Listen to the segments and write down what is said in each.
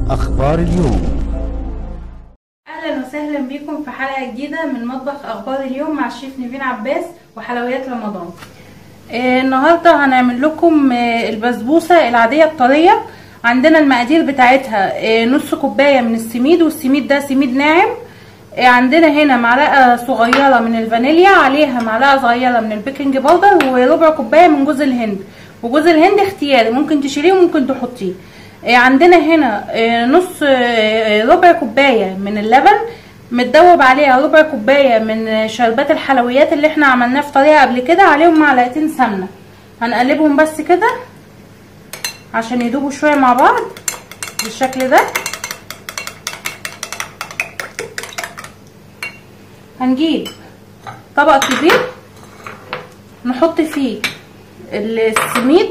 أخبار اليوم اهلا وسهلا بيكم في حلقه جديده من مطبخ اخبار اليوم مع الشيف نيفين عباس وحلويات رمضان آه النهارده هنعمل لكم آه البسبوسه العاديه الطريه عندنا المقادير بتاعتها آه نص كوبايه من السميد والسميد ده سميد ناعم آه عندنا هنا معلقه صغيره من الفانيليا عليها معلقه صغيره من البيكنج باودر وربع كوبايه من جوز الهند وجوز الهند اختياري ممكن تشيليه وممكن تحطيه عندنا هنا نص ربع كوبايه من اللبن متدوب عليها ربع كوبايه من شربات الحلويات اللي احنا عملناه في طريقه قبل كده عليهم معلقتين سمنه هنقلبهم بس كده عشان يدوبوا شويه مع بعض بالشكل ده هنجيب طبق كبير نحط فيه السميد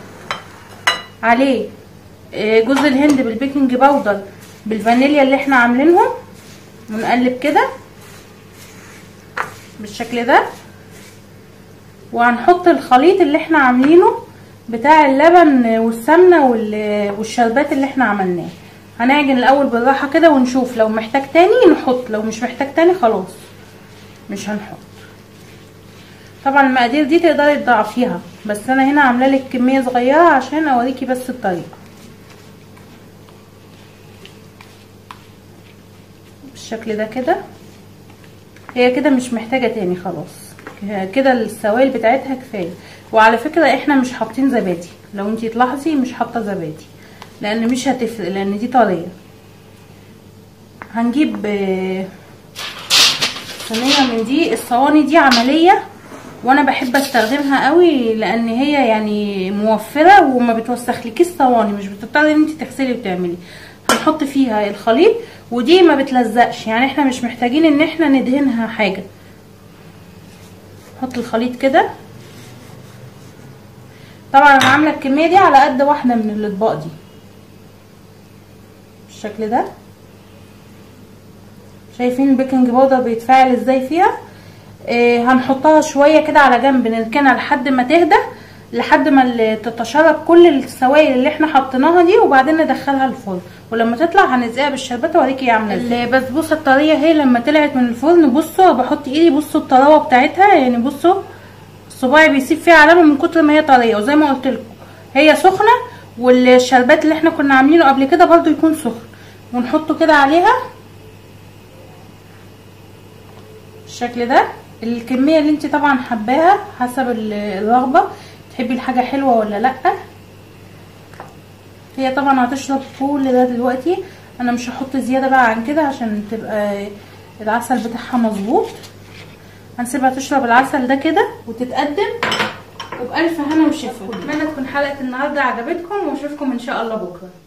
عليه جوز الهند بالبيكنج باودر بالفانيليا اللي احنا عاملينهم ونقلب كده بالشكل ده وهنحط الخليط اللي احنا عاملينه بتاع اللبن والسمنه والشربات اللي احنا عملناه هنعجن الاول بالراحه كده ونشوف لو محتاج تاني نحط لو مش محتاج تاني خلاص مش هنحط طبعا المقادير دي تقدري تضعفيها بس انا هنا عامله لك كميه صغيره عشان اوريكي بس الطريقه بالشكل ده كده هي كده مش محتاجة تاني خلاص كده السوائل بتاعتها كفاية وعلى فكرة احنا مش حاطين زبادي لو انتي تلاحظي مش حاطة زبادي لان مش هتفرق لان دي طرية هنجيب صينية من دي الصواني دي عملية وانا بحب استخدمها قوي لان هي يعني موفرة وما بتوسخلكيش صواني مش بتضطري ان انتي تغسلي وتعملي هنحط فيها الخليط ودي ما بتلزقش يعني احنا مش محتاجين ان احنا ندهنها حاجة نحط الخليط كده طبعا انا عامله الكميه دي على قد واحده من الاطباق دي بالشكل ده شايفين البيكنج باودر بيتفاعل ازاي فيها اه هنحطها شويه كده على جنب نركنها لحد ما تهدى لحد ما تتشرب كل السوائل اللي احنا حطيناها دي وبعدين ندخلها الفرن ولما تطلع هنزقها بالشربات اوريكي هي عامله ازاي البسبوسه الطريه هي لما طلعت من الفرن بصوا بحط ايدي بصوا الطراوه بتاعتها يعني بصوا صباعي بيسيب فيها علامه من كتر ما هي طريه وزي ما قلت لكم هي سخنه والشربات اللي احنا كنا عاملينه قبل كده برده يكون سخن ونحطه كده عليها بالشكل ده الكميه اللي انت طبعا حباها حسب الرغبه تحبي الحاجه حلوه ولا لا هي طبعا هتشرب كل ده دلوقتي انا مش هحط زياده بقى عن كده عشان تبقى العسل بتاعها مظبوط هنسيبها تشرب العسل ده كده وتتقدم وبألف هنا وشفا اتمنى تكون حلقه النهارده عجبتكم واشوفكم ان شاء الله بكره